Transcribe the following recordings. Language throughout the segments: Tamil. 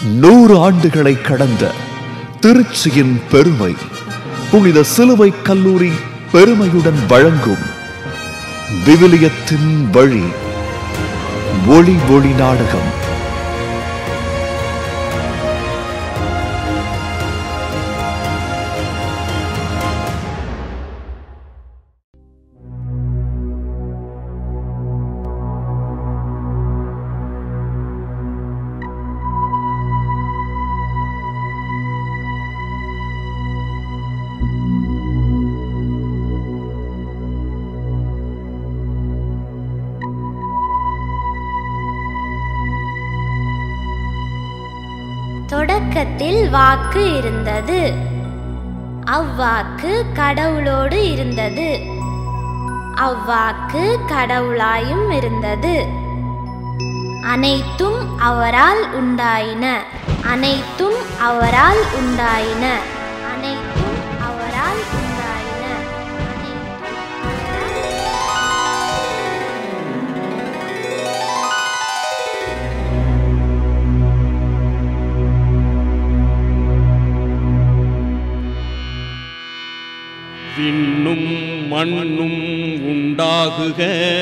நூறு ஆண்டுகளை கடந்த திருச்சியின் பெருமை புனித சிலுவை கல்லூரி பெருமையுடன் வழங்கும் விவிலியத்தின் வழி ஒளி ஒளி நாடகம் தொடக்கத்தில் வாக்கு இருந்தது அவ்வாக்கு கடவுளோடு இருந்தது அவ்வாக்கு கடவுளாயும் இருந்தது அனைத்தும் அவரால் உண்டாயின அனைத்தும் அவரால் உண்டாயின அனைத்தும் அவரால் உண்டாயின அனைத்தும் அவரால் விண்ணும் மண்ணும் உண்டாகுக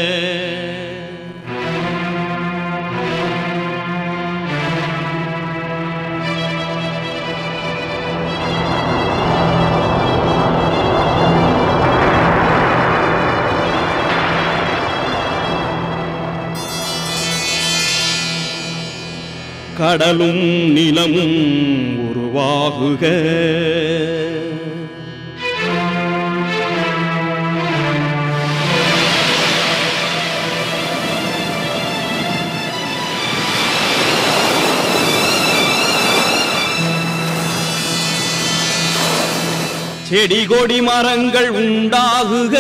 கடலும் நிலமும் உருவாகுக செடி கொடி மரங்கள் உண்டாகுக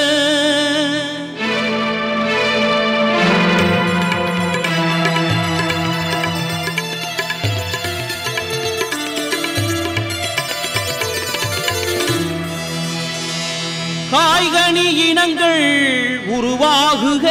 காய்கனி இனங்கள் உருவாகுக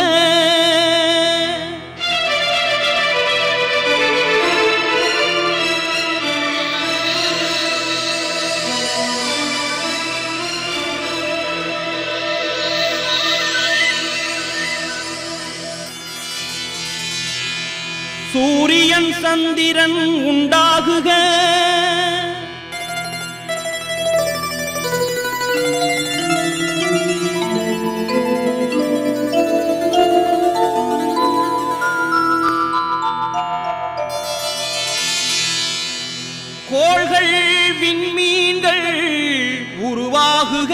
சூரியன் சந்திரன் உண்டாகுக கோள்கள் விண்மீன்கள் உருவாகுக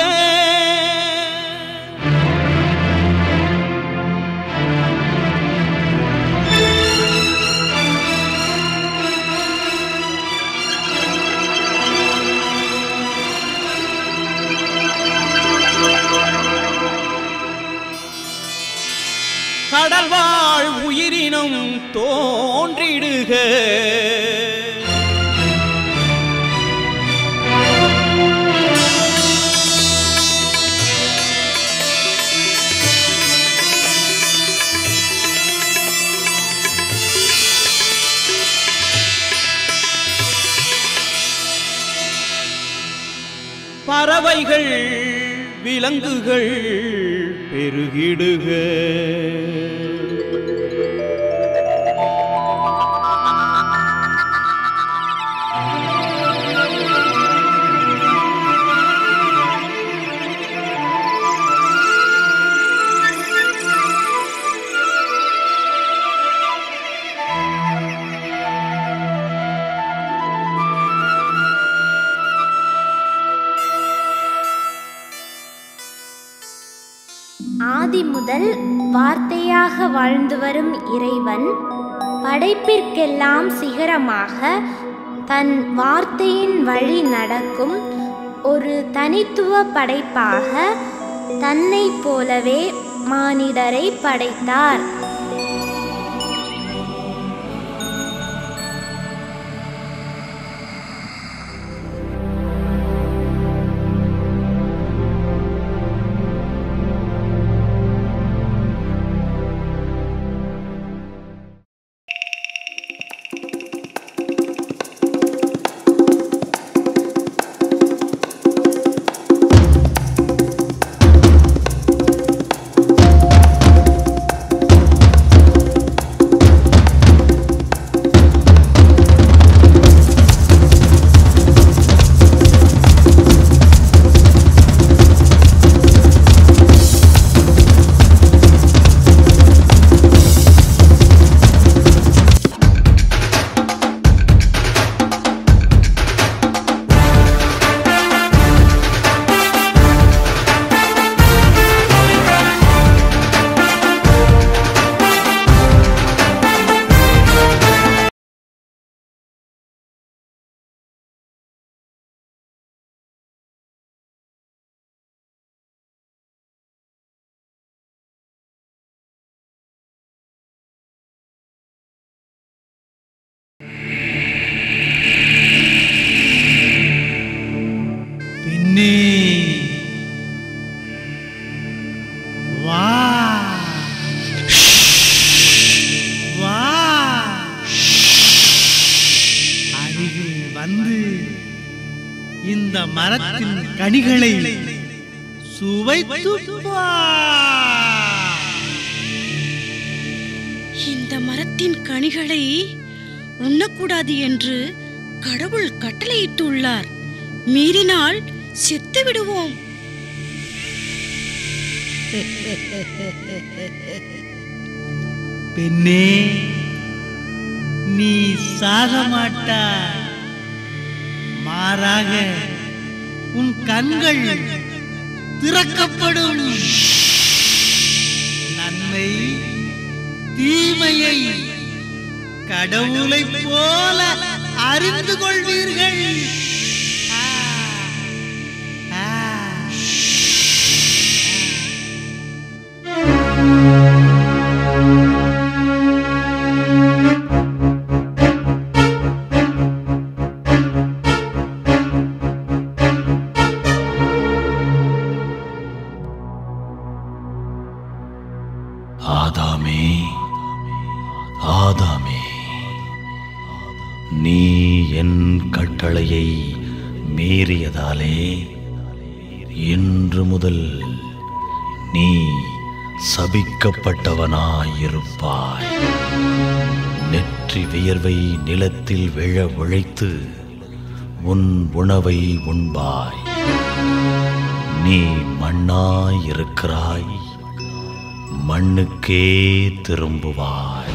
கடல்வாழ் உயிரினம் தோன்றிடுக பறவைகள் விலங்குகள் பெருகிடுக ஆதி முதல் வார்த்தையாக வாழ்ந்து வரும் இறைவன் படைப்பிற்கெல்லாம் சிகரமாக தன் வார்த்தையின் வழி நடக்கும் ஒரு தனித்துவ படைப்பாக தன்னைப் போலவே மானிடரை படைத்தார் இந்த மரத்தின் கனிகளை சுவைத்து இந்த மரத்தின் கனிகளை உண்ணக்கூடாது என்று கடவுள் கட்டளையிட்டுள்ளார் மீறினால் செத்து விடுவோம் பெண்ணே நீ சாக மாட்டாய் மாறாக உன் கண்கள் திறக்கப்படும் நன்மை தீமையை கடவுளைப் போல அறிந்து கொள்வீர்கள் ஆ, ஆ. ஆதாமே ஆதாமே நீ என் கட்டளையை மீறியதாலே இன்று முதல் நீ சபிக்கப்பட்டவனாயிருப்பாய் நெற்றி வியர்வை நிலத்தில் விழ உழைத்து உன் உணவை உண்பாய் நீ மண்ணாயிருக்கிறாய் மண்ணுக்கே திரும்புவாய்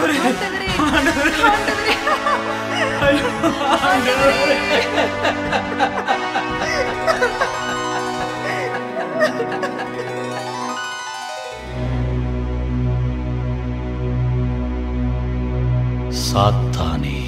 சாத்தானே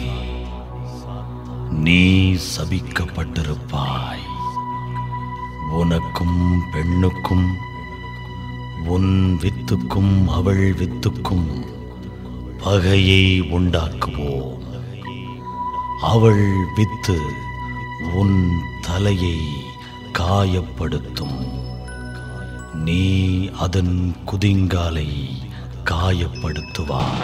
நீ சபிக்கப்பட்டிருப்பாய் உனக்கும் பெண்ணுக்கும் உன் வித்துக்கும் அவள் வித்துக்கும் பகையை உண்டாக்குவோம் அவள் வித்து உன் தலையை காயப்படுத்தும் நீ அதன் குதிங்காலை காயப்படுத்துவாய்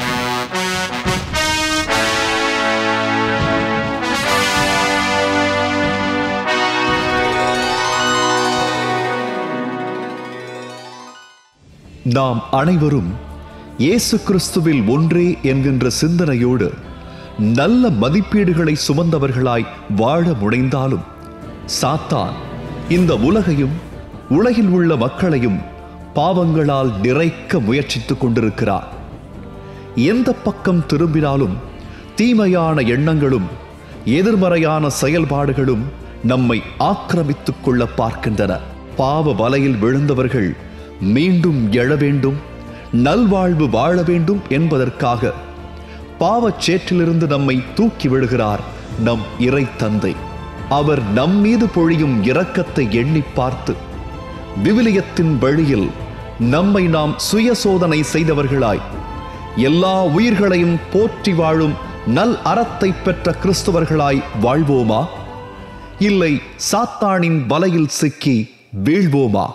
நாம் அனைவரும் இயேசு கிறிஸ்துவில் ஒன்றே என்கின்ற சிந்தனையோடு நல்ல மதிப்பீடுகளை சுமந்தவர்களாய் வாழ முனைந்தாலும் சாத்தான் இந்த உலகையும் உலகில் உள்ள மக்களையும் பாவங்களால் நிறைக்க முயற்சித்துக் கொண்டிருக்கிறார் எந்த பக்கம் திரும்பினாலும் தீமையான எண்ணங்களும் எதிர்மறையான செயல்பாடுகளும் நம்மை ஆக்கிரமித்துக் கொள்ள பார்க்கின்றன பாவ வலையில் விழுந்தவர்கள் மீண்டும் எழ வேண்டும் நல்வாழ்வு வாழ வேண்டும் என்பதற்காக பாவச் சேற்றிலிருந்து நம்மை தூக்கி விடுகிறார் நம் இறை தந்தை அவர் நம் மீது பொழியும் இரக்கத்தை எண்ணி பார்த்து விவிலியத்தின் வழியில் நம்மை நாம் சுய சோதனை செய்தவர்களாய் எல்லா உயிர்களையும் போற்றி வாழும் நல் அறத்தை பெற்ற கிறிஸ்தவர்களாய் வாழ்வோமா இல்லை சாத்தானின் வலையில் சிக்கி வீழ்வோமா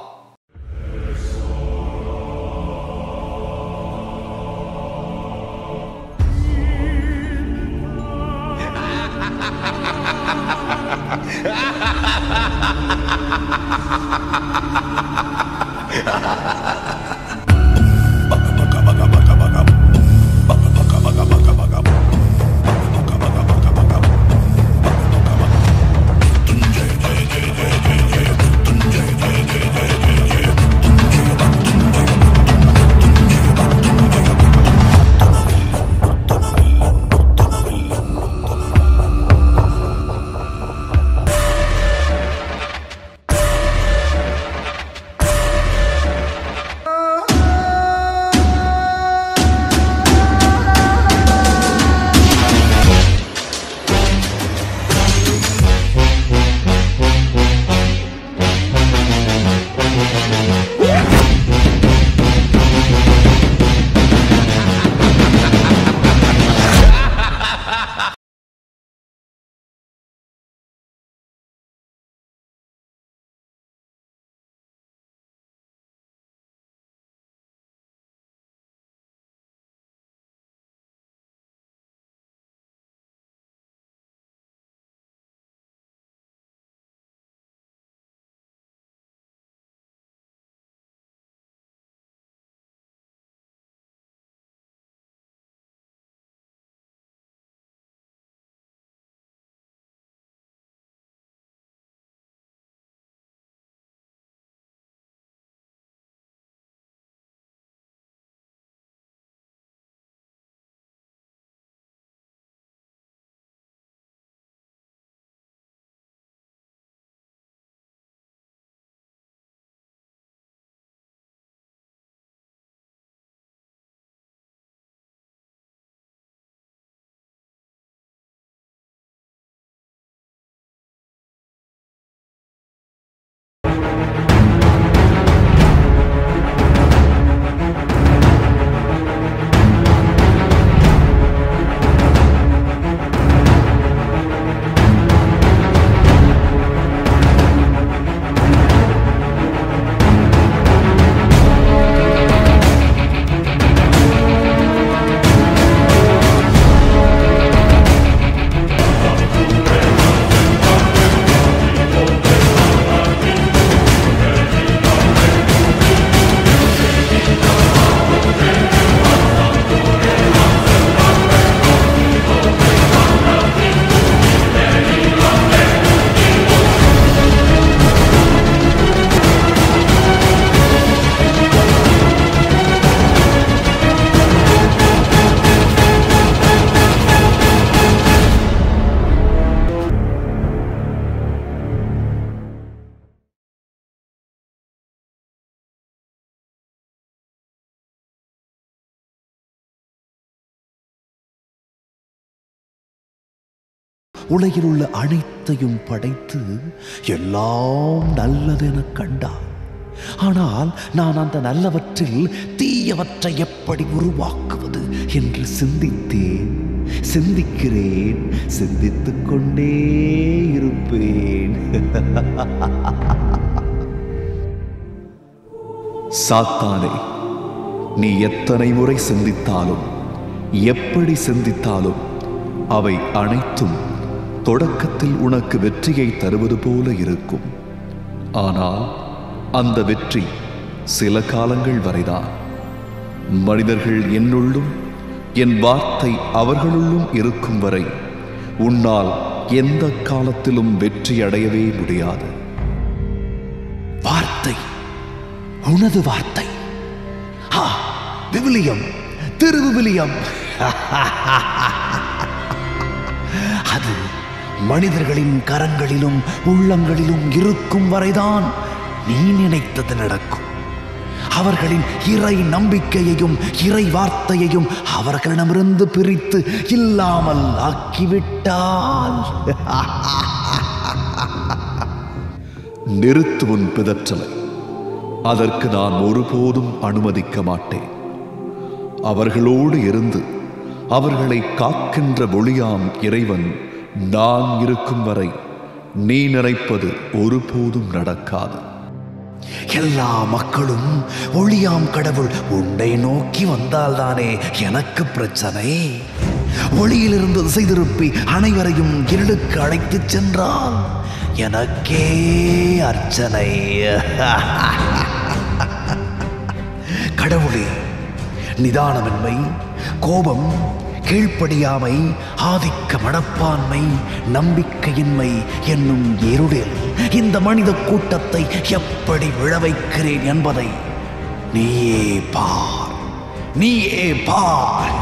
உலகில் உள்ள அனைத்தையும் படைத்து எல்லாம் நல்லதென கண்டார் ஆனால் நான் அந்த நல்லவற்றில் தீயவற்றை எப்படி உருவாக்குவது என்று சிந்தித்தேன் சிந்திக்கிறேன் சிந்தித்துக் கொண்டே இருப்பேன் சாத்தானே நீ எத்தனை முறை சிந்தித்தாலும் எப்படி சிந்தித்தாலும் அவை அனைத்தும் தொடக்கத்தில் உனக்கு வெற்றியை தருவது போல இருக்கும் ஆனால் அந்த வெற்றி சில காலங்கள் வரைதான் மனிதர்கள் என்னுள்ளும் என் வார்த்தை அவர்களுள்ளும் இருக்கும் வரை உன்னால் எந்த காலத்திலும் வெற்றி அடையவே முடியாது வார்த்தை உனது வார்த்தை ஆ, விவிலியம் திருவிவிலியம் அது மனிதர்களின் கரங்களிலும் உள்ளங்களிலும் இருக்கும் வரைதான் நீ நினைத்தது நடக்கும் அவர்களின் இறை நம்பிக்கையையும் இறை வார்த்தையையும் அவர்களிடமிருந்து பிரித்து இல்லாமல் ஆக்கிவிட்டால் நிறுத்து உன் பிதற்றலை அதற்கு நான் ஒருபோதும் அனுமதிக்க மாட்டேன் அவர்களோடு இருந்து அவர்களை காக்கின்ற ஒளியாம் இறைவன் நான் இருக்கும் வரை நீ நினைப்பது ஒருபோதும் நடக்காது எல்லா மக்களும் ஒளியாம் கடவுள் உன்னை நோக்கி வந்தால்தானே எனக்கு பிரச்சனை ஒளியிலிருந்து திசை திருப்பி அனைவரையும் இருளுக்கு அழைத்துச் சென்றால் எனக்கே அர்ச்சனை கடவுளே நிதானமின்மை கோபம் கீழ்ப்படியாமை ஆதிக்க மனப்பான்மை நம்பிக்கையின்மை என்னும் இருளில் இந்த மனித கூட்டத்தை எப்படி விழவைக்கிறேன் என்பதை நீயே பார் நீயே பார்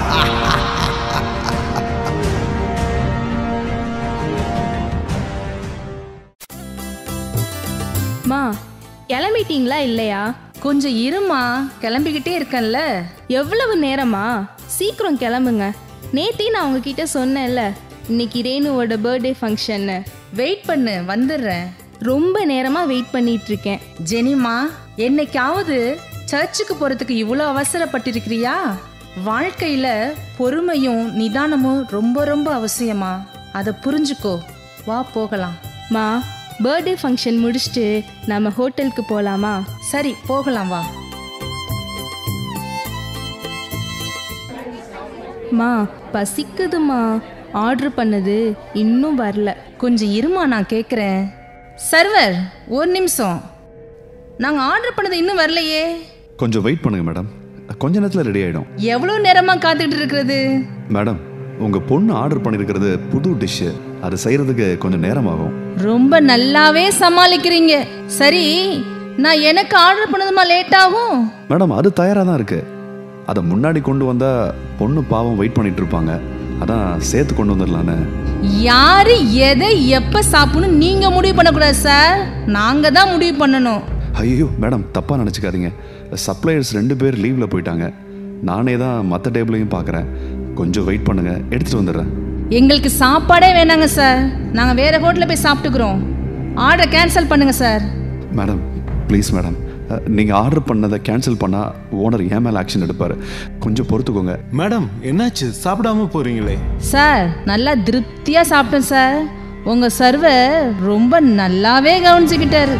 மா கிளம்பிட்டீங்களா இல்லையா கொஞ்சம் இருமா கிளம்பிக்கிட்டே இருக்கேன்ல எவ்வளவு நேரமா சீக்கிரம் கிளம்புங்க நேத்தி நான் உங்ககிட்ட சொன்னேன்ல இன்னைக்கு ரேணுவோட பர்த்டே ஃபங்க்ஷன்னு வெயிட் பண்ணு வந்துடுறேன் ரொம்ப நேரமா வெயிட் பண்ணிட்டு இருக்கேன் ஜெனிமா என்னைக்காவது சர்ச்சுக்கு போறதுக்கு இவ்வளோ அவசரப்பட்டிருக்கிறியா வாழ்க்கையில பொறுமையும் நிதானமும் ரொம்ப ரொம்ப அவசியமா அதை புரிஞ்சுக்கோ வா போகலாம் மா பர்த்டே ஃபங்க்ஷன் முடிச்சுட்டு நம்ம ஹோட்டலுக்கு போலாமா சரி போகலாம் வா மா பசிக்குதுமா ஆர்டர் பண்ணது இன்னும் வரல கொஞ்சம் இருமா நான் கேட்குறேன் சர்வர் ஒரு நிமிஷம் நாங்கள் ஆர்டர் பண்ணது இன்னும் வரலையே கொஞ்சம் வெயிட் பண்ணுங்க மேடம் கொஞ்ச நேரத்தில் ரெடி ஆயிடும் எவ்வளோ நேரமா காத்துக்கிட்டு இருக்கிறது மேடம் உங்க பொண்ணு ஆர்டர் பண்ணியிருக்கிறது புது டிஷ்ஷு அது செய்யறதுக்கு கொஞ்சம் நேரம் ஆகும் ரொம்ப நல்லாவே சமாளிக்கிறீங்க சரி நான் எனக்கு ஆர்டர் பண்ணதுமா லேட் ஆகும் மேடம் அது தயாராக தான் இருக்கு அதை முன்னாடி கொண்டு வந்தா பொண்ணு பாவம் வெயிட் பண்ணிட்டு இருப்பாங்க அதான் சேர்த்து கொண்டு வந்துடலான்னு யாரு எதை எப்ப சாப்பிடணும் நீங்க முடிவு பண்ணக்கூடாது சார் நாங்க தான் முடிவு பண்ணணும் ஐயோ மேடம் தப்பாக நினச்சிக்காதீங்க சப்ளையர்ஸ் ரெண்டு பேர் லீவில் போயிட்டாங்க நானே தான் மற்ற டேபிளையும் பார்க்குறேன் கொஞ்சம் வெயிட் பண்ணுங்க எடுத்துகிட்டு வந்துடுறேன் எங்களுக்கு சாப்பாடே வேணாங்க சார் நாங்க வேற ஹோட்டலில் போய் சாப்பிட்டுக்கிறோம் ஆர்டர் கேன்சல் பண்ணுங்க சார் மேடம் ப்ளீஸ் மேடம் நீங்கள் ஆர்டர் பண்ணதை கேன்சல் பண்ணால் ஓனர் ஏன் மேலே ஆக்ஷன் எடுப்பார் கொஞ்சம் பொறுத்துக்கோங்க மேடம் என்னாச்சு சாப்பிடாம போறீங்களே சார் நல்லா திருப்தியா சாப்பிட்டேன் சார் உங்க சர்வர் ரொம்ப நல்லாவே கவனிச்சுக்கிட்டாரு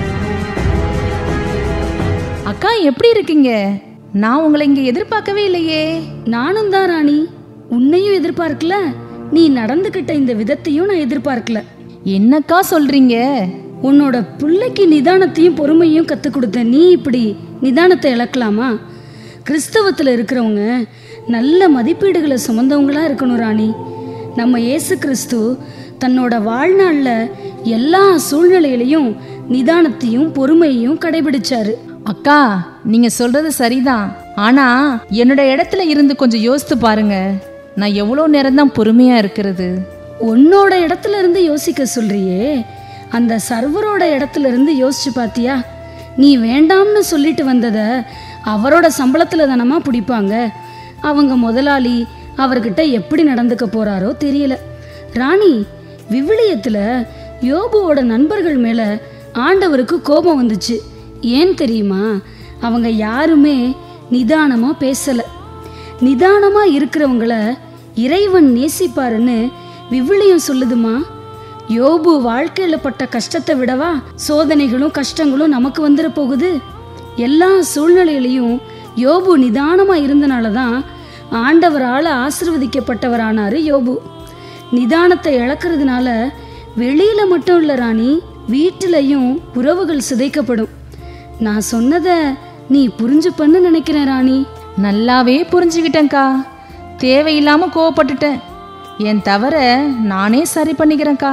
அக்கா எப்படி இருக்கீங்க நான் உங்களை இங்க எதிர்பார்க்கவே இல்லையே நானும் தான் ராணி உன்னையும் எதிர்பார்க்கல நீ நடந்துக்கிட்ட இந்த விதத்தையும் நான் எதிர்பார்க்கல என்னக்கா சொல்றீங்க உன்னோட பிள்ளைக்கு நிதானத்தையும் பொறுமையும் கற்றுக் கொடுத்த நீ இப்படி நிதானத்தை இழக்கலாமா கிறிஸ்தவத்தில் இருக்கிறவங்க நல்ல மதிப்பீடுகளை சுமந்தவங்களா இருக்கணும் ராணி நம்ம இயேசு கிறிஸ்து தன்னோட வாழ்நாளில் எல்லா சூழ்நிலையிலையும் நிதானத்தையும் பொறுமையையும் கடைபிடிச்சாரு அக்கா நீங்க சொல்றது சரிதான் ஆனா என்னோட இடத்துல இருந்து கொஞ்சம் யோசித்து பாருங்க நான் எவ்வளோ நேரம் தான் பொறுமையா இருக்கிறது உன்னோட இடத்துல இருந்து யோசிக்க சொல்றியே அந்த சர்வரோட இடத்துல இருந்து யோசிச்சு பாத்தியா நீ வேண்டாம்னு சொல்லிட்டு வந்ததை அவரோட சம்பளத்துல தானமா பிடிப்பாங்க அவங்க முதலாளி அவர்கிட்ட எப்படி நடந்துக்க போறாரோ தெரியல ராணி விவிலியத்துல யோபுவோட நண்பர்கள் மேல ஆண்டவருக்கு கோபம் வந்துச்சு ஏன் தெரியுமா அவங்க யாருமே நிதானமா பேசல நிதானமா இருக்கிறவங்கள இறைவன் நேசிப்பாருன்னு விவிலியம் சொல்லுதுமா யோபு வாழ்க்கையில பட்ட கஷ்டத்தை விடவா சோதனைகளும் கஷ்டங்களும் நமக்கு வந்துட போகுது எல்லா சூழ்நிலையிலையும் யோபு நிதானமா இருந்தனால தான் ஆண்டவரால் ஆசிர்வதிக்கப்பட்டவரானாரு யோபு நிதானத்தை இழக்கிறதுனால வெளியில மட்டும் இல்லை ராணி வீட்டிலையும் உறவுகள் சிதைக்கப்படும் நான் சொன்னதை நீ புரிஞ்சுப்பன்னு நினைக்கிறேன் ராணி நல்லாவே புரிஞ்சுக்கிட்டேன்க்கா தேவையில்லாம கோவப்பட்டுட்டேன் என் தவற நானே சரி பண்ணிக்கிறேன்க்கா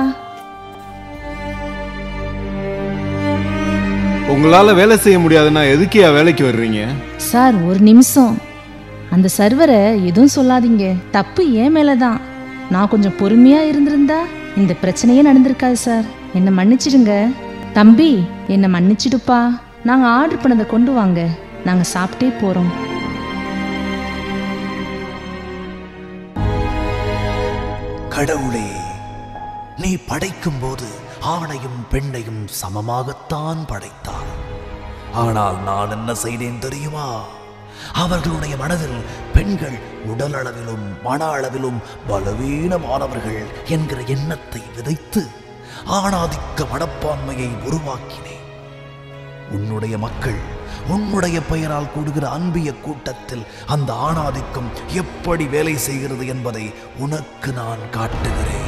உங்களால வேலை செய்ய முடியாதுன்னா எதுக்கியா வேலைக்கு வர்றீங்க சார் ஒரு நிமிஷம் அந்த சர்வரை எதுவும் சொல்லாதீங்க தப்பு ஏன் மேல தான் நான் கொஞ்சம் பொறுமையா இருந்திருந்தா இந்த பிரச்சனையே நடந்திருக்காது சார் என்னை மன்னிச்சிடுங்க தம்பி என்னை மன்னிச்சிடுப்பா நாங்க ஆர்டர் பண்ணதை கொண்டு வாங்க நாங்க சாப்பிட்டே போறோம் கடவுளே நீ படைக்கும்போது ஆணையும் பெண்ணையும் சமமாகத்தான் படைத்தாய் ஆனால் நான் என்ன செய்தேன் தெரியுமா அவர்களுடைய மனதில் பெண்கள் உடல் அளவிலும் மன அளவிலும் பலவீனமானவர்கள் என்கிற எண்ணத்தை விதைத்து ஆணாதிக்க மனப்பான்மையை உருவாக்கினேன் உன்னுடைய மக்கள் உன்னுடைய பெயரால் கூடுகிற அன்பிய கூட்டத்தில் அந்த ஆணாதிக்கம் எப்படி வேலை செய்கிறது என்பதை உனக்கு நான் காட்டுகிறேன்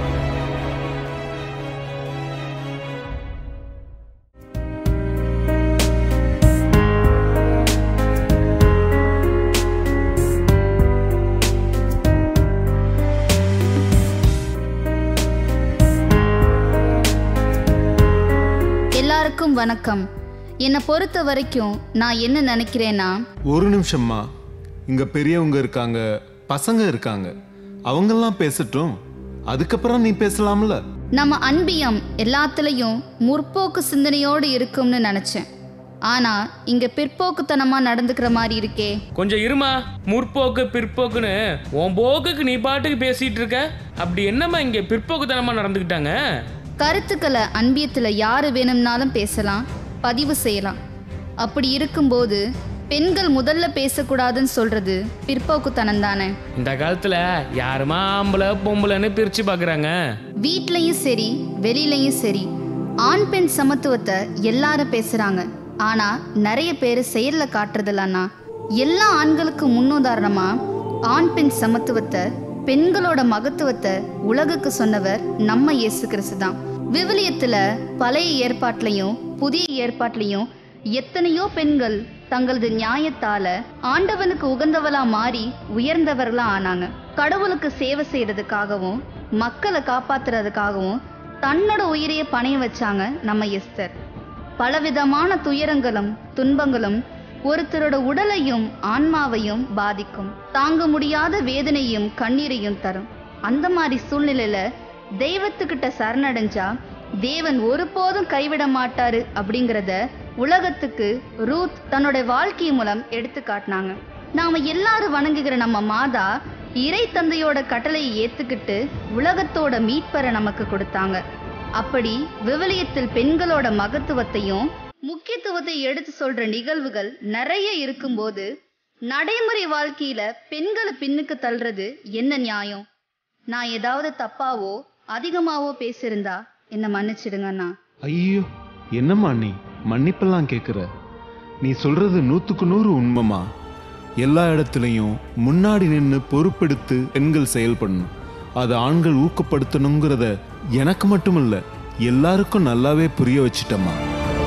எல்லாருக்கும் வணக்கம் என்னை பொறுத்த வரைக்கும் நான் என்ன நினைக்கிறேன்னா ஒரு நிமிஷம்மா இங்க பெரியவங்க இருக்காங்க பசங்க இருக்காங்க அவங்கெல்லாம் பேசட்டும் அதுக்கப்புறம் நீ பேசலாம்ல நம்ம அன்பியம் எல்லாத்துலேயும் முற்போக்கு சிந்தனையோடு இருக்கும்னு நினச்சேன் ஆனால் இங்கே பிற்போக்குத்தனமா நடந்துக்கிற மாதிரி இருக்கே கொஞ்சம் இருமா முற்போக்கு பிற்போக்குன்னு உன் போக்குக்கு நீ பாட்டுக்கு பேசிட்டு இருக்க அப்படி என்னம்மா இங்க பிற்போக்குத்தனமா நடந்துக்கிட்டாங்க கருத்துக்களை அன்பியத்தில் யார் வேணும்னாலும் பேசலாம் பதிவு செய்யலாம் அப்படி இருக்கும்போது பெண்கள் முதல்ல பேசக்கூடாதுன்னு சொல்றது பிற்போக்குத்தனம் தானே இந்த காலத்துல யாருமா ஆம்பளை பொம்பளைன்னு பிரிச்சு பாக்குறாங்க வீட்லயும் சரி வெளியிலயும் சரி ஆண் பெண் சமத்துவத்தை எல்லாரும் பேசுறாங்க ஆனா நிறைய பேர் செயல்ல காட்டுறதில்லண்ணா எல்லா ஆண்களுக்கும் முன்னுதாரணமா ஆண் பெண் சமத்துவத்தை பெண்களோட மகத்துவத்தை உலகுக்கு சொன்னவர் நம்ம இயேசு கிறிஸ்து தான் விவிலியத்துல பழைய ஏற்பாட்டிலையும் புதிய ஏற்பாட்டிலையும் எத்தனையோ பெண்கள் தங்களது நியாயத்தால ஆண்டவனுக்கு உகந்தவளா மாறி உயர்ந்தவர்களா ஆனாங்க கடவுளுக்கு சேவை செய்யறதுக்காகவும் மக்களை காப்பாத்துறதுக்காகவும் தன்னோட உயிரையே பணைய வச்சாங்க நம்ம எஸ்தர் பலவிதமான துயரங்களும் துன்பங்களும் ஒருத்தரோட உடலையும் ஆன்மாவையும் பாதிக்கும் தாங்க முடியாத வேதனையும் கண்ணீரையும் தரும் அந்த மாதிரி சூழ்நிலையில தெய்வத்துக்கிட்ட சரணடைஞ்சா தேவன் ஒருபோதும் கைவிட மாட்டாரு அப்படிங்கிறத உலகத்துக்கு ரூத் தன்னோட வாழ்க்கை மூலம் எடுத்து காட்டினாங்க நாம எல்லாரும் வணங்குகிற நம்ம மாதா இறை தந்தையோட கட்டளையை ஏத்துக்கிட்டு உலகத்தோட மீட்பரை நமக்கு கொடுத்தாங்க அப்படி விவிலியத்தில் பெண்களோட மகத்துவத்தையும் முக்கியத்துவத்தை எடுத்து சொல்ற நிகழ்வுகள் நிறைய இருக்கும்போது நடைமுறை வாழ்க்கையில பெண்களை பின்னுக்கு தள்ளுறது என்ன நியாயம் நான் ஏதாவது தப்பாவோ அதிகமாவோ பேசியிருந்தா என்ன மன்னிச்சிடுங்கண்ணா ஐயோ என்னம்மா நீ மன்னிப்பெல்லாம் கேட்குற நீ சொல்றது நூற்றுக்கு நூறு உண்மைமா எல்லா இடத்துலையும் முன்னாடி நின்று பொறுப்பெடுத்து பெண்கள் செயல்படணும் அதை ஆண்கள் ஊக்கப்படுத்தணுங்கிறத எனக்கு மட்டும் இல்ல எல்லாருக்கும் நல்லாவே புரிய வச்சிட்டம்மா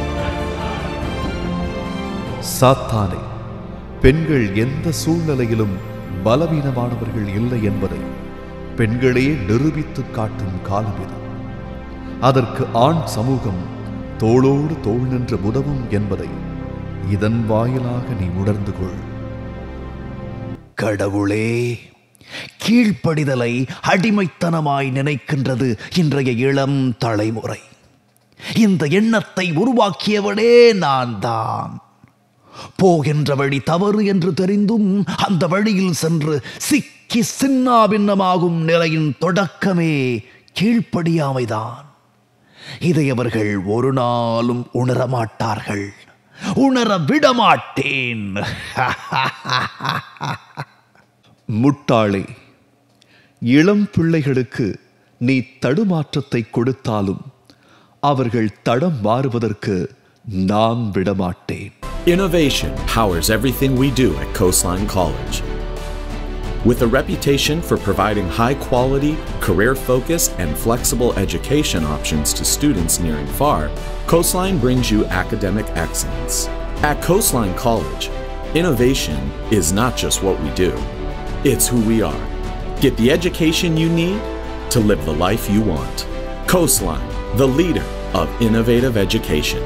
சாத்தானே பெண்கள் எந்த சூழ்நிலையிலும் பலவீனமானவர்கள் இல்லை என்பதை பெண்களே நிரூபித்து காட்டும் காலம் இது அதற்கு ஆண் சமூகம் தோளோடு தோள் நின்று உதவும் என்பதை இதன் வாயிலாக நீ உணர்ந்து கொள் கடவுளே கீழ்ப்படிதலை அடிமைத்தனமாய் நினைக்கின்றது இன்றைய இளம் தலைமுறை இந்த எண்ணத்தை உருவாக்கியவனே நான் தான் போகின்ற வழி தவறு என்று தெரிந்தும் அந்த வழியில் சென்று சிக்க சிக்கி சின்னாபின்னமாகும் நிலையின் தொடக்கமே கீழ்ப்படியாமைதான் இதை அவர்கள் ஒரு நாளும் உணரமாட்டார்கள் உணர விடமாட்டேன் முட்டாளே இளம் பிள்ளைகளுக்கு நீ தடுமாற்றத்தை கொடுத்தாலும் அவர்கள் தடம் மாறுவதற்கு நான் விடமாட்டேன் Innovation powers everything we do at Coastline College. With a reputation for providing high quality, career focused, and flexible education options to students near and far, Coastline brings you academic excellence. At Coastline College, innovation is not just what we do, it's who we are. Get the education you need to live the life you want. Coastline, the leader of innovative education.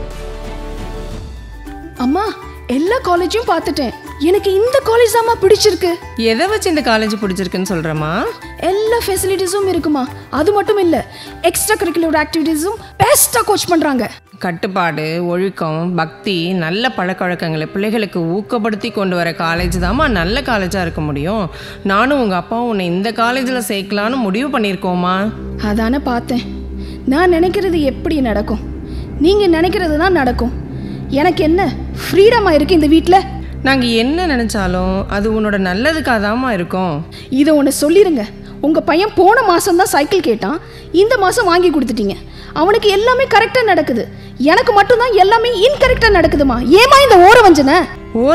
அம்மா எல்லா காலேஜும் பார்த்துட்டேன் எனக்கு இந்த காலேஜ் தாம்மா பிடிச்சிருக்கு எதை வச்சு இந்த காலேஜ் பிடிச்சிருக்குன்னு சொல்கிறேம்மா எல்லா ஃபெசிலிட்டிஸும் இருக்குமா அது மட்டும் இல்ல எக்ஸ்ட்ரா கரிக்குலர் ஆக்டிவிட்டீஸும் பெஸ்ட்டாக கோச் பண்றாங்க கட்டுப்பாடு ஒழுக்கம் பக்தி நல்ல பழக்க வழக்கங்களை பிள்ளைகளுக்கு ஊக்கப்படுத்தி கொண்டு வர காலேஜ் தாம்மா நல்ல காலேஜாக இருக்க முடியும் நானும் உங்கள் அப்பாவும் உன்னை இந்த காலேஜில் சேர்க்கலான்னு முடிவு பண்ணியிருக்கோமா அதானே பார்த்தேன் நான் நினைக்கிறது எப்படி நடக்கும் நீங்க நினைக்கிறது தான் நடக்கும் எனக்கு என்ன ஃப்ரீடமாக இருக்கு இந்த வீட்டில் நாங்கள் என்ன நினச்சாலும் அது உன்னோட நல்லதுக்காக தாம்மா இருக்கும் இதை ஒன்று சொல்லிடுங்க உங்கள் பையன் போன மாதம் தான் சைக்கிள் கேட்டான் இந்த மாதம் வாங்கி கொடுத்துட்டீங்க அவனுக்கு எல்லாமே கரெக்டாக நடக்குது எனக்கு மட்டும்தான் எல்லாமே இன்கரெக்டாக நடக்குதுமா ஏமா இந்த ஓர வஞ்சனை ஓர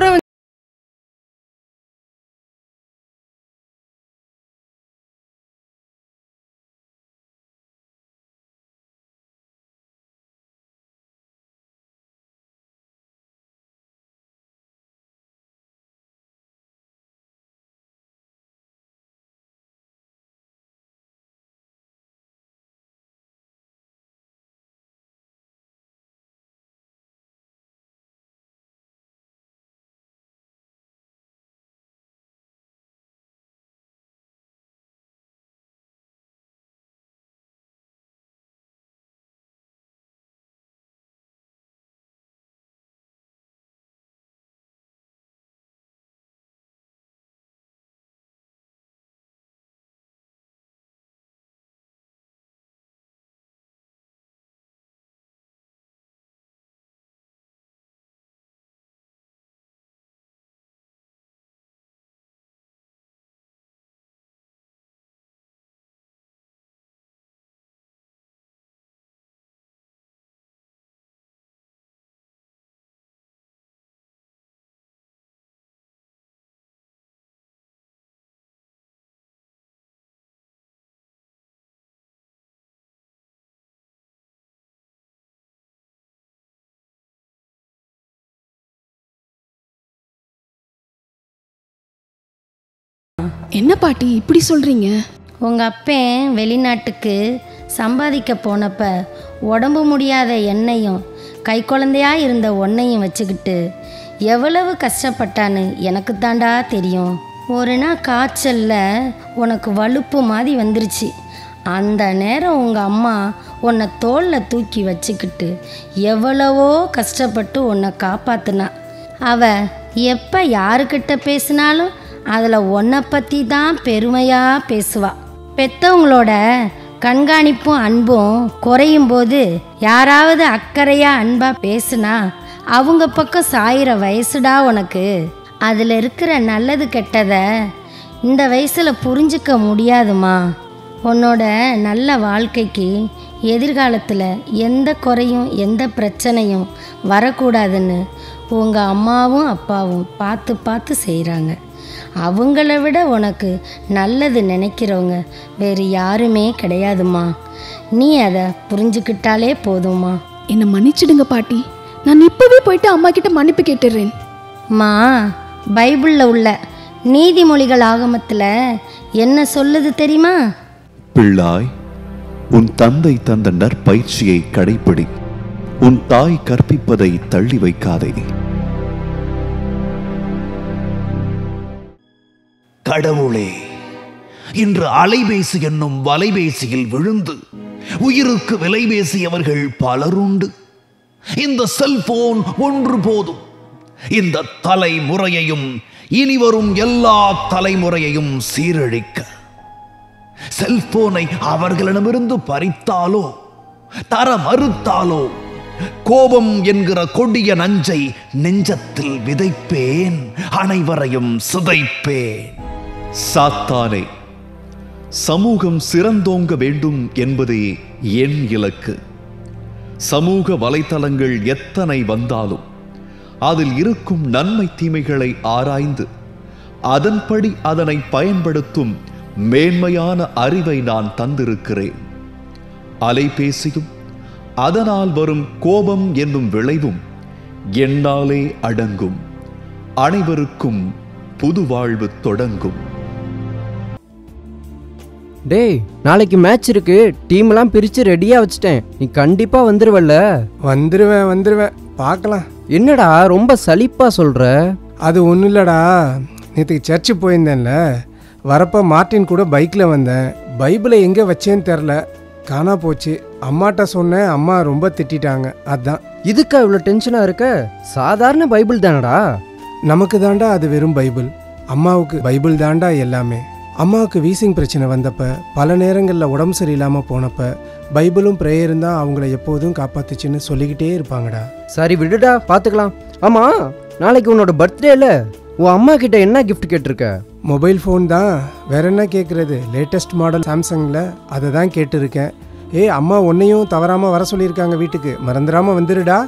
என்ன பாட்டி இப்படி சொல்றீங்க உங்க அப்பன் வெளிநாட்டுக்கு சம்பாதிக்க போனப்ப உடம்பு முடியாத என்னையும் கை குழந்தையா இருந்த ஒன்னையும் வச்சுக்கிட்டு எவ்வளவு கஷ்டப்பட்டான்னு எனக்கு தாண்டா தெரியும் ஒரு நாள் காய்ச்சல்ல உனக்கு வலுப்பு மாதிரி வந்துருச்சு அந்த நேரம் உங்கள் அம்மா உன்னை தோளில் தூக்கி வச்சுக்கிட்டு எவ்வளவோ கஷ்டப்பட்டு உன்னை காப்பாத்துனா அவ எப்போ யாருக்கிட்ட பேசினாலும் அதில் உன்னை பற்றி தான் பெருமையாக பேசுவா பெத்தவங்களோட கண்காணிப்பும் அன்பும் குறையும் போது யாராவது அக்கறையாக அன்பாக பேசுனா அவங்க பக்கம் சாயிற வயசுடா உனக்கு அதில் இருக்கிற நல்லது கெட்டதை இந்த வயசில் புரிஞ்சுக்க முடியாதுமா உன்னோட நல்ல வாழ்க்கைக்கு எதிர்காலத்தில் எந்த குறையும் எந்த பிரச்சனையும் வரக்கூடாதுன்னு உங்கள் அம்மாவும் அப்பாவும் பார்த்து பார்த்து செய்கிறாங்க அவங்கள விட உனக்கு நல்லது நினைக்கிறவங்க வேறு யாருமே கிடையாதும்மா நீ அதை புரிஞ்சுக்கிட்டாலே போதும்மா என்னை மன்னிச்சிடுங்க பாட்டி நான் இப்பவே போயிட்டு அம்மா கிட்ட மன்னிப்பு கேட்டுடுறேன் மா பைபிளில் உள்ள நீதிமொழிகள் ஆகமத்தில் என்ன சொல்லுது தெரியுமா பிள்ளாய் உன் தந்தை தந்த நற்பயிற்சியை கடைப்பிடி உன் தாய் கற்பிப்பதை தள்ளி வைக்காதே கடவுளே இன்று அலைபேசி என்னும் வலைபேசியில் விழுந்து உயிருக்கு விலை பேசியவர்கள் பலருண்டு இந்த செல்போன் ஒன்று போதும் இந்த தலைமுறையையும் இனி வரும் எல்லா தலைமுறையையும் சீரழிக்க செல்போனை அவர்களிடமிருந்து பறித்தாலோ தர மறுத்தாலோ கோபம் என்கிற கொடிய நஞ்சை நெஞ்சத்தில் விதைப்பேன் அனைவரையும் சிதைப்பேன் சாத்தானே சமூகம் சிறந்தோங்க வேண்டும் என்பதே என் இலக்கு சமூக வலைத்தளங்கள் எத்தனை வந்தாலும் அதில் இருக்கும் நன்மை தீமைகளை ஆராய்ந்து அதன்படி அதனை பயன்படுத்தும் மேன்மையான அறிவை நான் தந்திருக்கிறேன் அலைபேசியும் அதனால் வரும் கோபம் என்னும் விளைவும் என்னாலே அடங்கும் அனைவருக்கும் புது வாழ்வு தொடங்கும் டேய் நாளைக்கு மேட்ச் இருக்கு டீம் எல்லாம் பிரிச்சு ரெடியா வச்சுட்டேன் நீ கண்டிப்பா வந்துருவல்ல வந்துருவேன் வந்துருவேன் பார்க்கலாம் என்னடா ரொம்ப சலிப்பா சொல்ற அது ஒன்றும் இல்லடா நேற்றுக்கு சர்ச்சு போயிருந்தேன்ல வரப்போ மார்ட்டின் கூட பைக்கில் வந்தேன் பைபிளை எங்கே வச்சேன்னு தெரில காணா போச்சு அம்மாட்ட சொன்னேன் அம்மா ரொம்ப திட்டிட்டாங்க அதான் இதுக்கா இவ்வளோ டென்ஷனா இருக்க சாதாரண பைபிள் தானடா நமக்கு தாண்டா அது வெறும் பைபிள் அம்மாவுக்கு பைபிள் தாண்டா எல்லாமே அம்மாவுக்கு வீசிங் பிரச்சனை வந்தப்ப பல நேரங்களில் உடம்பு சரியில்லாமல் போனப்ப பைபிளும் ப்ரேயரும் தான் அவங்கள எப்போதும் காப்பாத்துச்சுன்னு சொல்லிக்கிட்டே இருப்பாங்கடா சரி விடுடா பார்த்துக்கலாம் ஆமா நாளைக்கு உன்னோட பர்த்டேல உன் அம்மா கிட்ட என்ன கிஃப்ட் கேட்டிருக்க மொபைல் ஃபோன் தான் வேற என்ன கேட்குறது லேட்டஸ்ட் மாடல் சாம்சங்கில் அதை தான் கேட்டிருக்கேன் ஏய் அம்மா உன்னையும் தவறாமல் வர சொல்லியிருக்காங்க வீட்டுக்கு மறந்துடாமல் வந்துடுடா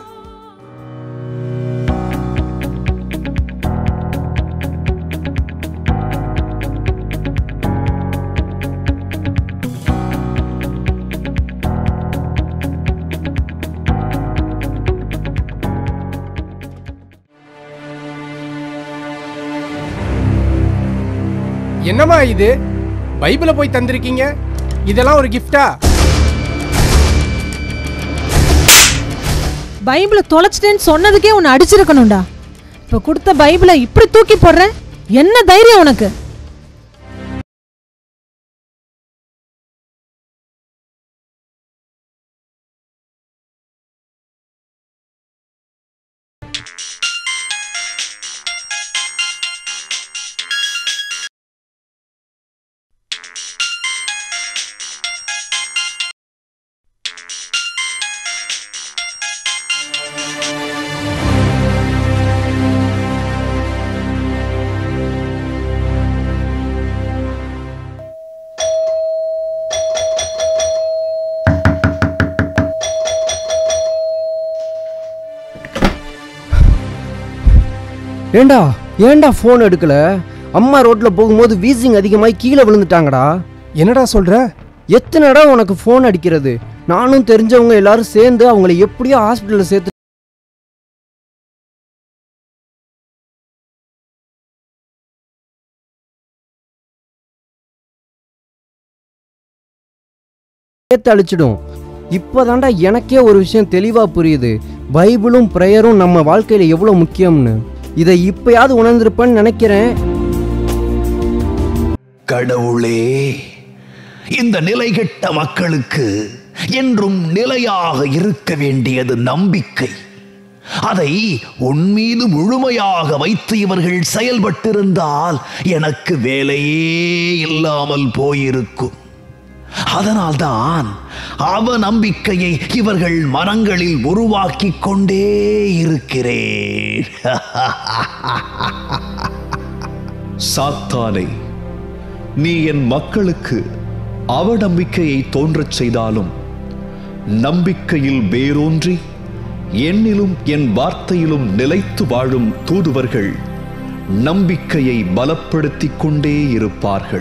என்னம்மா இது பைபிளை போய் தந்திருக்கீங்க இதெல்லாம் ஒரு கிஃப்டா பைபிளை தொலைச்சிட்டேன்னு சொன்னதுக்கே உன்னை அடிச்சிருக்கணும்டா இப்போ கொடுத்த பைபிளை இப்படி தூக்கி போடுற என்ன தைரியம் உனக்கு ஏண்டா ஏண்டா ஃபோன் எடுக்கல அம்மா ரோட்ல போகும்போது வீசிங் அதிகமாகி கீழே விழுந்துட்டாங்கடா என்னடா சொல்ற எத்தனைடா உனக்கு ஃபோன் அடிக்கிறது நானும் தெரிஞ்சவங்க எல்லாரும் சேர்ந்து அவங்கள எப்படியோ ஹாஸ்பிட்டலில் சேர்த்து சேர்த்து அழிச்சிடும் இப்போதாண்டா எனக்கே ஒரு விஷயம் தெளிவா புரியுது பைபிளும் ப்ரேயரும் நம்ம வாழ்க்கையில எவ்வளவு முக்கியம்னு இதை இப்பயாவது உணர்ந்திருப்பேன்னு நினைக்கிறேன் கடவுளே இந்த நிலைகெட்ட மக்களுக்கு என்றும் நிலையாக இருக்க வேண்டியது நம்பிக்கை அதை உன் மீது முழுமையாக வைத்து இவர்கள் செயல்பட்டிருந்தால் எனக்கு வேலையே இல்லாமல் போயிருக்கும் அதனால்தான் அவ நம்பிக்கையை இவர்கள் மனங்களில் உருவாக்கி கொண்டே இருக்கிறேன் சாத்தானே நீ என் மக்களுக்கு அவநம்பிக்கையை தோன்றச் செய்தாலும் நம்பிக்கையில் வேரூன்றி என்னிலும் என் வார்த்தையிலும் நிலைத்து வாழும் தூதுவர்கள் நம்பிக்கையை பலப்படுத்திக் கொண்டே இருப்பார்கள்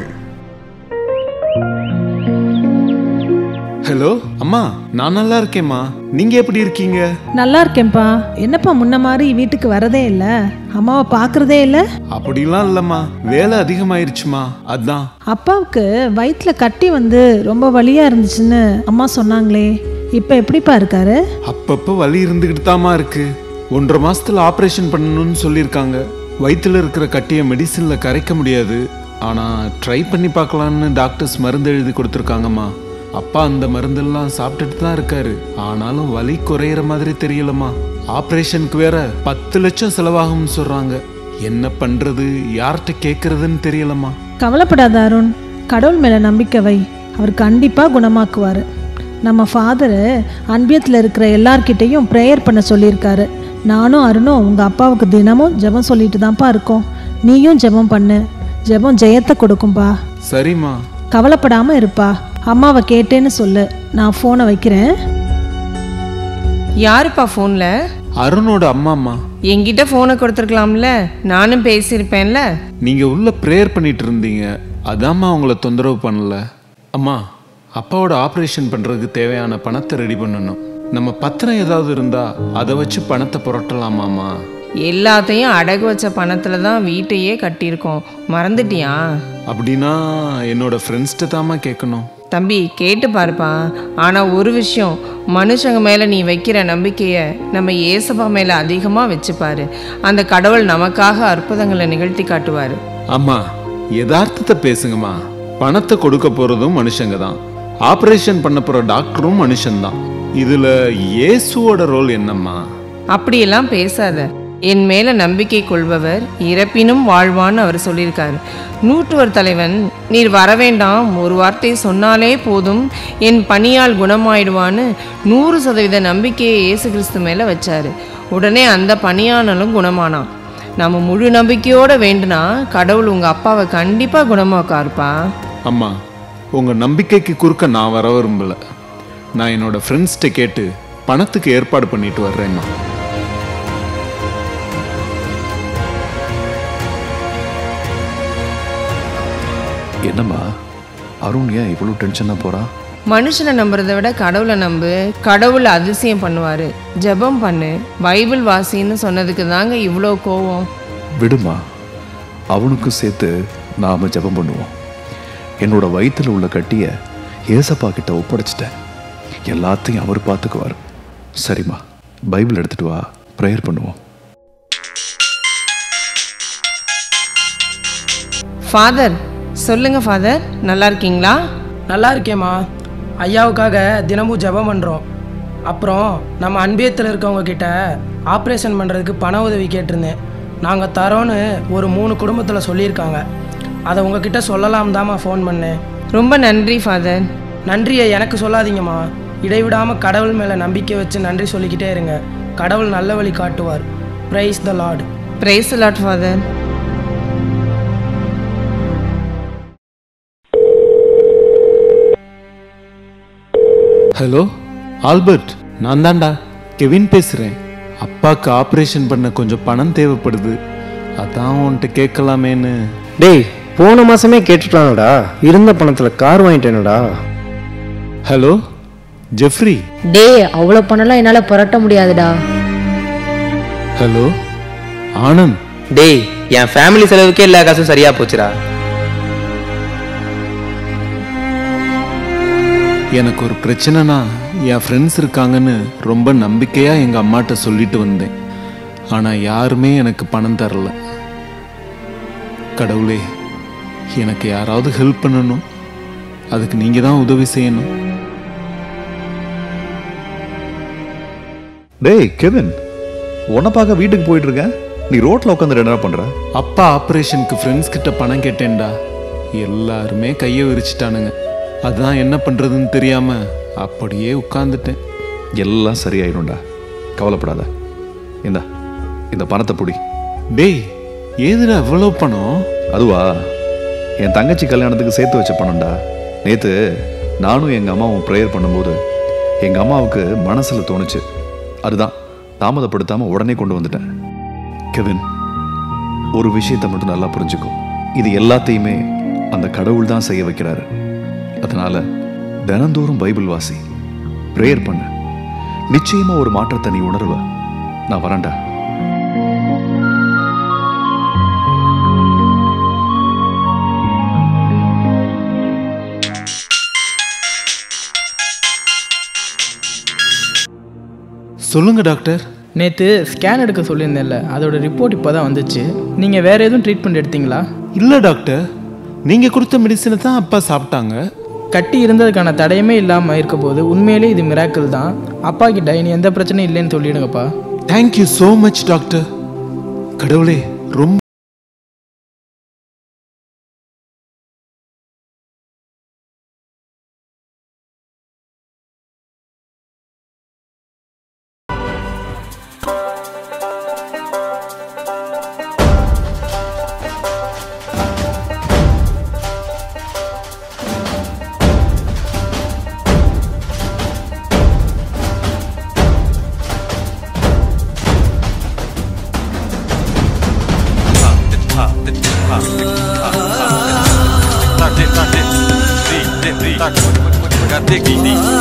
ஹலோ அம்மா நான் நல்லா இருக்கேம்மா நீங்க எப்படி இருக்கீங்க நல்லா இருக்கேன்ப்பா என்னப்பா முன்ன மாதிரி வீட்டுக்கு வரதே இல்ல அம்மாவை பார்க்கறதே இல்ல அப்படிலாம் இல்லம்மா வேலை அதிகமாயிருச்சுமா அதான் அப்பாவுக்கு வயிற்றுல கட்டி வந்து ரொம்ப வலியா இருந்துச்சுன்னு அம்மா சொன்னாங்களே இப்போ எப்படிப்பா இருக்காரு அப்பப்போ வலி இருந்துகிட்டு தாமா இருக்கு ஒன்றரை மாசத்துல ஆபரேஷன் பண்ணணும்னு சொல்லியிருக்காங்க வயித்துல இருக்கிற கட்டியை மெடிசின்ல கரைக்க முடியாது ஆனா ட்ரை பண்ணி பார்க்கலான்னு டாக்டர்ஸ் மருந்து எழுதி கொடுத்துருக்காங்கம்மா அப்பா அந்த மருந்தெல்லாம் சாப்பிட்டுட்டு தான் இருக்காரு ஆனாலும் வலி குறையிற மாதிரி தெரியலம்மா ஆபரேஷனுக்கு வேற பத்து லட்சம் செலவாகும்னு சொல்றாங்க என்ன பண்றது யார்கிட்ட கேட்கறதுன்னு தெரியலம்மா கவலைப்படாத அருண் கடவுள் மேலே நம்பிக்கை வை அவர் கண்டிப்பாக குணமாக்குவார் நம்ம ஃபாதரு அன்பியத்தில் இருக்கிற எல்லார்கிட்டேயும் ப்ரேயர் பண்ண சொல்லியிருக்காரு நானும் அருணும் உங்கள் அப்பாவுக்கு தினமும் ஜெபம் சொல்லிட்டு தான்ப்பா இருக்கோம் நீயும் ஜெபம் பண்ணு ஜெபம் ஜெயத்தை கொடுக்கும்பா சரிம்மா கவலைப்படாமல் இருப்பா அம்மாவை கேட்டேன்னு சொல்லு நான் ஃபோனை வைக்கிறேன் யாருப்பா ஃபோனில் அருணோட அம்மா அம்மா என்கிட்ட ஃபோனை கொடுத்துருக்கலாம்ல நானும் பேசியிருப்பேன்ல நீங்க உள்ள ப்ரேயர் பண்ணிட்டு இருந்தீங்க அதாம்மா உங்களை தொந்தரவு பண்ணல அம்மா அப்பாவோட ஆப்ரேஷன் பண்றதுக்கு தேவையான பணத்தை ரெடி பண்ணணும் நம்ம பத்திரம் ஏதாவது இருந்தா அதை வச்சு பணத்தை புரட்டலாமாம்மா எல்லாத்தையும் அடகு வச்ச பணத்தில் தான் வீட்டையே கட்டியிருக்கோம் மறந்துட்டியா அப்படின்னா என்னோட ஃப்ரெண்ட்ஸ்கிட்ட தாம்மா கேட்கணும் தம்பி கேட்டு பாருப்பா ஆனால் ஒரு விஷயம் மனுஷங்க மேலே நீ வைக்கிற நம்பிக்கையை நம்ம ஏசப்பா மேலே அதிகமாக வச்சுப்பாரு அந்த கடவுள் நமக்காக அற்புதங்களை நிகழ்த்தி காட்டுவார் அம்மா யதார்த்தத்தை பேசுங்கம்மா பணத்தை கொடுக்க போறதும் மனுஷங்க தான் ஆப்ரேஷன் பண்ண போற டாக்டரும் மனுஷன்தான் இதுல இயேசுவோட ரோல் என்னம்மா அப்படியெல்லாம் பேசாத என் மேல நம்பிக்கை கொள்பவர் இறப்பினும் வாழ்வான்னு அவர் சொல்லியிருக்காரு நூற்றுவர் தலைவன் நீர் வரவேண்டாம் ஒரு வார்த்தை சொன்னாலே போதும் என் பணியால் குணமாயிடுவான்னு நூறு சதவீத நம்பிக்கையை இயேசு கிறிஸ்து மேலே வச்சாரு உடனே அந்த பணியானலும் குணமானான் நம்ம முழு நம்பிக்கையோட வேண்டுனா கடவுள் உங்க அப்பாவை கண்டிப்பா குணமாக்காருப்பா அம்மா உங்க நம்பிக்கைக்கு குறுக்க நான் வர விரும்பல நான் என்னோட ஃப்ரெண்ட்ஸ்கிட்ட கேட்டு பணத்துக்கு ஏற்பாடு பண்ணிட்டு வர்றேம்மா என்னம்மா அருண் ஏன் இவ்வளோ டென்ஷனாக போறா மனுஷனை நம்புறதை விட கடவுளை நம்பு கடவுள் அதிசயம் பண்ணுவாரு ஜெபம் பண்ணு பைபிள் வாசின்னு சொன்னதுக்கு தாங்க இவ்வளோ கோவம் விடுமா அவனுக்கும் சேர்த்து நாம ஜெபம் பண்ணுவோம் என்னோட வயித்துல உள்ள கட்டிய ஏசப்பா கிட்ட ஒப்படைச்சிட்டேன் எல்லாத்தையும் அவர் பார்த்துக்குவார் சரிம்மா பைபிள் எடுத்துட்டு வா ப்ரேயர் பண்ணுவோம் ஃபாதர் சொல்லுங்க ஃபாதர் நல்லா இருக்கீங்களா நல்லா இருக்கேம்மா ஐயாவுக்காக தினமும் ஜெபம் பண்ணுறோம் அப்புறம் நம்ம அன்பியத்தில் இருக்கவங்க கிட்ட ஆப்ரேஷன் பண்ணுறதுக்கு பண உதவி கேட்டிருந்தேன் நாங்கள் தரோன்னு ஒரு மூணு குடும்பத்தில் சொல்லியிருக்காங்க அதை உங்ககிட்ட சொல்லலாம் தாம்மா ஃபோன் பண்ணேன் ரொம்ப நன்றி ஃபாதர் நன்றியை எனக்கு சொல்லாதீங்கம்மா இடைவிடாமல் கடவுள் மேலே நம்பிக்கை வச்சு நன்றி சொல்லிக்கிட்டே இருங்க கடவுள் நல்ல வழி காட்டுவார் praise the lord praise lord father hello Albert நான் தான்டா கெவின் பேசுறேன் அப்பாக்கு ஆப்ரேஷன் பண்ண கொஞ்சம் பணம் தேவைப்படுது அதான் உன்கிட்ட கேட்கலாமேன்னு டேய் போன மாசமே கேட்டுட்டானடா இருந்த பணத்துல கார் வாங்கிட்டேனடா ஹலோ ஜெஃப்ரி டேய் அவ்வளோ பணம்லாம் என்னால் புரட்ட முடியாதுடா ஹலோ ஆனந்த் டேய் என் ஃபேமிலி செலவுக்கே எல்லா காசும் சரியா போச்சுடா எனக்கு ஒரு பிரச்சனைனா என் ஃப்ரெண்ட்ஸ் இருக்காங்கன்னு ரொம்ப நம்பிக்கையா எங்க அம்மாட்ட சொல்லிட்டு வந்தேன் ஆனா யாருமே எனக்கு பணம் தரல கடவுளே எனக்கு யாராவது ஹெல்ப் பண்ணணும் அதுக்கு நீங்க தான் உதவி செய்யணும் டேய் கெவின் உன்னை பார்க்க வீட்டுக்கு போயிட்டு இருக்கேன் நீ ரோட்ல உட்காந்து என்ன பண்ற அப்பா ஆப்ரேஷனுக்கு ஃப்ரெண்ட்ஸ் கிட்ட பணம் கேட்டேன்டா எல்லாருமே கையை விரிச்சிட்டானுங்க அதான் என்ன பண்றதுன்னு தெரியாம அப்படியே உட்கார்ந்துட்டேன் எல்லாம் சரியாயிரும்டா கவலைப்படாத இந்தா இந்த பணத்தை புடி டேய் ஏதுடா இவ்வளோ பணம் அதுவா என் தங்கச்சி கல்யாணத்துக்கு சேர்த்து வச்ச பணம்டா நேத்து நானும் எங்க அம்மாவும் ப்ரேயர் பண்ணும்போது எங்க அம்மாவுக்கு மனசுல தோணுச்சு அதுதான் தாமதப்படுத்தாம உடனே கொண்டு வந்துட்டேன் கெவின் ஒரு விஷயத்தை மட்டும் நல்லா புரிஞ்சுக்கோ இது எல்லாத்தையுமே அந்த கடவுள் தான் செய்ய வைக்கிறாரு அதனால தினந்தோறும் பைபிள் வாசி ப்ரேயர் பண்ணு நிச்சயமா ஒரு மாற்றத்தை நீ உணர்வ நான் வரேன்டா சொல்லுங்க டாக்டர் நேற்று ஸ்கேன் எடுக்க சொல்லியிருந்தேன்ல அதோட ரிப்போர்ட் இப்போ தான் வந்துச்சு நீங்கள் வேறு எதுவும் ட்ரீட்மெண்ட் எடுத்தீங்களா இல்லை டாக்டர் நீங்கள் கொடுத்த மெடிசனை தான் அப்பா சாப்பிட்டாங்க கட்டி இருந்ததுக்கான தடையுமே இல்லாமல் இருக்க போது உண்மையிலே இது மிராக்கிள் தான் அப்பா கிட்ட இனி எந்த பிரச்சனையும் இல்லைன்னு சொல்லிடுங்கப்பா தேங்க்யூ ஸோ மச் டாக்டர் கடவுளே ரொம்ப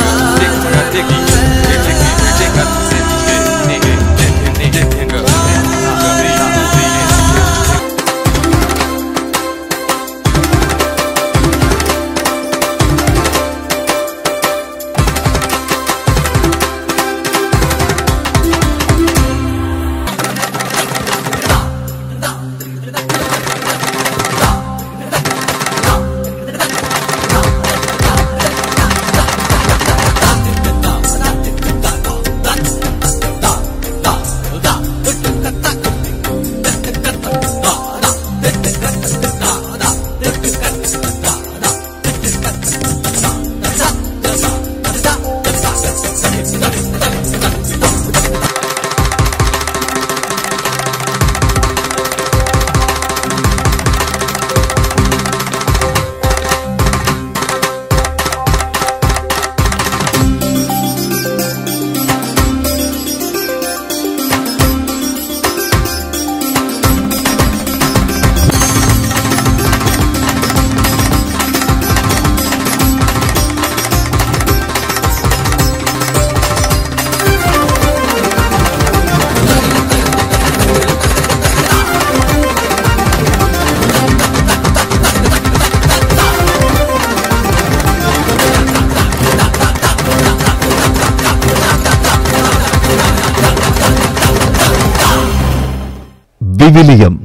விவிலியம்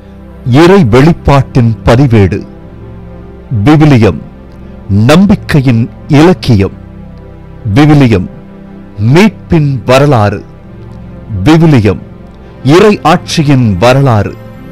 இறை வெளிப்பாட்டின் பதிவேடு விவிலியம் நம்பிக்கையின் இலக்கியம் விவிலியம் மீட்பின் வரலாறு விவிலியம் இறை ஆட்சியின் வரலாறு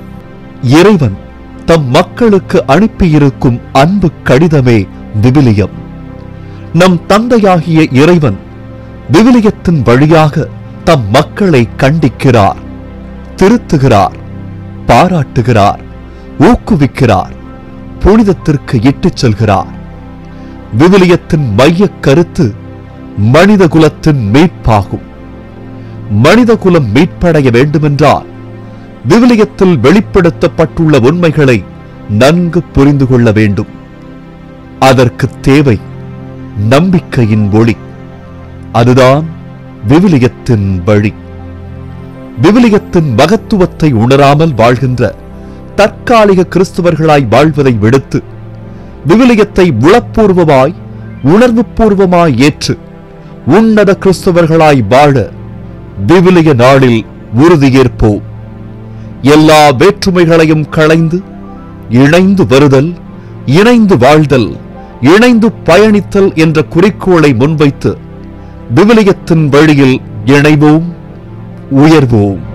இறைவன் தம் மக்களுக்கு அனுப்பியிருக்கும் அன்பு கடிதமே விவிலியம் நம் தந்தையாகிய இறைவன் விவிலியத்தின் வழியாக தம் மக்களை கண்டிக்கிறார் திருத்துகிறார் பாராட்டுகிறார் ஊக்குவிக்கிறார் புனிதத்திற்கு இட்டுச் செல்கிறார் விவிலியத்தின் மையக் கருத்து மனித குலத்தின் மீட்பாகும் மனித குலம் மீட்படைய வேண்டுமென்றால் விவிலியத்தில் வெளிப்படுத்தப்பட்டுள்ள உண்மைகளை நன்கு புரிந்து கொள்ள வேண்டும் அதற்கு தேவை நம்பிக்கையின் ஒளி அதுதான் விவிலியத்தின் வழி விவிலியத்தின் மகத்துவத்தை உணராமல் வாழ்கின்ற தற்காலிக கிறிஸ்துவர்களாய் வாழ்வதை விடுத்து விவிலியத்தை உளப்பூர்வமாய் உணர்வுபூர்வமாய் ஏற்று உன்னத கிறிஸ்தவர்களாய் வாழ விவிலிய நாளில் உறுதியேற்போம் எல்லா வேற்றுமைகளையும் களைந்து இணைந்து வருதல் இணைந்து வாழ்தல் இணைந்து பயணித்தல் என்ற குறிக்கோளை முன்வைத்து விவிலியத்தின் வழியில் இணைவோம் உயர்வோம்